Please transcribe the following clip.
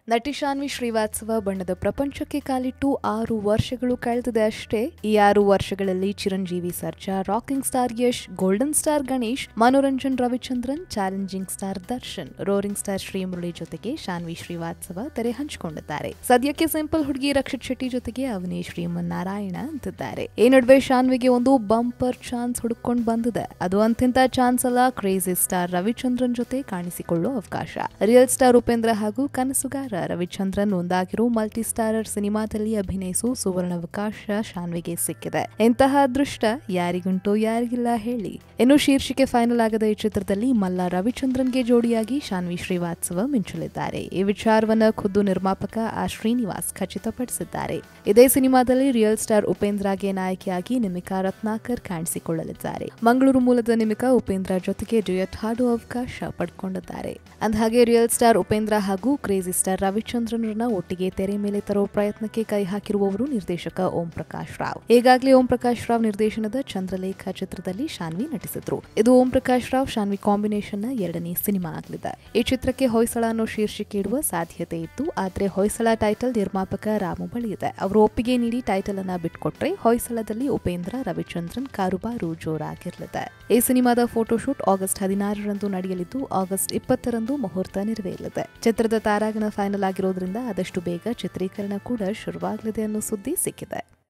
ನಟಿ ಶಾನ್ವಿ ಶ್ರೀವಾತ್ಸವ ಬಣ್ಣದ ಪ್ರಪಂಚಕ್ಕೆ ಕಾಲಿಟ್ಟು ಆರು ವರ್ಷಗಳು ಕಳೆದಿದೆ ಅಷ್ಟೇ ಈ ಆರು ವರ್ಷಗಳಲ್ಲಿ Chiranjeevi Sarja rocking star Yash golden star Ganesh Manoranjan Ravichandran challenging star Darshan roaring star Srimurali ಜೊತೆಗೆ ಶಾನ್ವಿ ಶ್ರೀವಾತ್ಸವ ತೆರೆ ಹಂಚಿಕೊಂಡಿದ್ದಾರೆ ಸದ್ಯಕ್ಕೆ ಸಿಂಪಲ್ ಹುಡುಗಿ ರಕ್ಷಿತ್ ಶೆಟ್ಟಿ ಜೊತೆಗೆ ಅವನೇ ಶ್ರೀಮನ್ ನಾರಾಯಣ ಅಂತಿದ್ದಾರೆ ಈ ನಡುವೆ ಶಾನ್ವಿಗೆ ಒಂದು ಬಂಪರ್ ಚಾನ್ಸ್ ಹುಡುಕೊಂಡು ಬಂದಿದೆ ಅದು ಅಂತಿಂತ ಚಾನ್ಸ್ ಅಲ್ಲ ಕ್ರೇಜಿ ಸ್ಟಾರ್ ರವಿಚಂದ್ರನ್ ಜೊತೆ ಕಾಣಿಸಿಕೊಳ್ಳೋ ಅವಕಾಶ ರಿಯಲ್ ಸ್ಟಾರ್ ಉಪೇಂದ್ರ ಹಾಗೂ ಕನಸುಗಾರ ರವಿಚಂದ್ರನ್ ಒಂದಾಗಿರೋ ಮಲ್ಟಿ ಸ್ಟಾರರ್ ಸಿನಿಮಾದಲ್ಲಿ ಅಭಿನಯಿಸೋ ಸುವರ್ಣಾವಕಾಶ ಶಾನ್ವಿಗೆ ಸಿಕ್ಕಿದೆ ಇಂತಹ ಅದೃಷ್ಟ ಯಾರಿಗುಂಟು ಯಾರಿಗಿಲ್ಲ ಹೇಳಿ ಇನ್ನು ಶೀರ್ಷಿಕೆ ಫೈನಲ್ ಆಗದ ಈ ಚಿತ್ರದಲ್ಲಿ ಮಲ್ಲ ರವಿಚಂದ್ರನ್ಗೆ ಜೋಡಿಯಾಗಿ ಶಾನ್ವಿ ಶ್ರೀವಾತ್ಸವ ಮಿಂಚಲಿದ್ದಾರೆ ಈ ವಿಚಾರವನ್ನ ಖುದ್ದು ನಿರ್ಮಾಪಕ ಆ ಶ್ರೀನಿವಾಸ್ ಖಚಿತಪಡಿಸಿದ್ದಾರೆ ಇದೇ ಸಿನಿಮಾದಲ್ಲಿ ರಿಯಲ್ ಸ್ಟಾರ್ ಉಪೇಂದ್ರಗೆ ನಾಯಕಿಯಾಗಿ ನಿಮಿಕಾ ರತ್ನಾಕರ್ ಕಾಣಿಸಿಕೊಳ್ಳಲಿದ್ದಾರೆ ಮಂಗಳೂರು ಮೂಲದ ನಿಮಿಕಾ ಉಪೇಂದ್ರ ಜೊತೆಗೆ ಡ್ಯೂಯಟ್ ಹಾಡುವ ಅವಕಾಶ ಪಡ್ಕೊಂಡಿದ್ದಾರೆ ಅಂದಹಾಗೆ ರಿಯಲ್ ಸ್ಟಾರ್ ಉಪೇಂದ್ರ ಹಾಗೂ ಕ್ರೇಜಿ ಸ್ಟಾರ್ ರವಿಚಂದ್ರನ್ರನ್ನ ಒಟ್ಟಿಗೆ ತೆರೆ ಮೇಲೆ ತರೋ ಪ್ರಯತ್ನಕ್ಕೆ ಕೈ ಹಾಕಿರುವವರು ನಿರ್ದೇಶಕ ಓಂ ಪ್ರಕಾಶ್ ರಾವ್ ಈಗಾಗಲೇ ಓಂ ಪ್ರಕಾಶ್ ರಾವ್ ನಿರ್ದೇಶನದ ಚಂದ್ರಲೇಖ ಚಿತ್ರದಲ್ಲಿ ಶಾನ್ವಿ ನಟಿಸಿದ್ರು ಇದು ಓಂ ಪ್ರಕಾಶ್ ರಾವ್ ಶಾನ್ವಿ ಕಾಂಬಿನೇಷನ್ ನ ಎರಡನೇ ಸಿನಿಮಾ ಆಗಲಿದೆ ಈ ಚಿತ್ರಕ್ಕೆ ಹೊಯ್ಸಳ ಅನ್ನೋ ಶೀರ್ಷಿಕೆ ಇಡುವ ಸಾಧ್ಯತೆ ಇತ್ತು ಆದ್ರೆ ಹೊಯ್ಸಳ ಟೈಟಲ್ ನಿರ್ಮಾಪಕ ರಾಮು ಬಳಿ ಇದೆ ಅವರು ಒಪ್ಪಿಗೆ ನೀಡಿ ಟೈಟಲ್ ಅನ್ನ ಬಿಟ್ಕೊಟ್ರೆ ಹೊಯ್ಸಳದಲ್ಲಿ ಉಪೇಂದ್ರ ರವಿಚಂದ್ರನ್ ಕಾರುಬಾರು ಜೋರಾಗಿರಲಿದೆ ಈ ಸಿನಿಮಾದ ಫೋಟೋಶೂಟ್ ಆಗಸ್ಟ್ ಹದಿನಾರರಂದು ನಡೆಯಲಿದ್ದು ಆಗಸ್ಟ್ ಇಪ್ಪತ್ತರಂದು ಮುಹೂರ್ತ ನೆರವೇರಲಿದೆ ಚಿತ್ರದ ತಾರಾಗಣ ಫೈನಲ್ ಆಗಿರೋದ್ರಿಂದ ಆದಷ್ಟು ಬೇಗ ಚಿತ್ರೀಕರಣ ಕೂಡ ಶುರುವಾಗಲಿದೆ ಅನ್ನೋ ಸುದ್ದಿ ಸಿಕ್ಕಿದೆ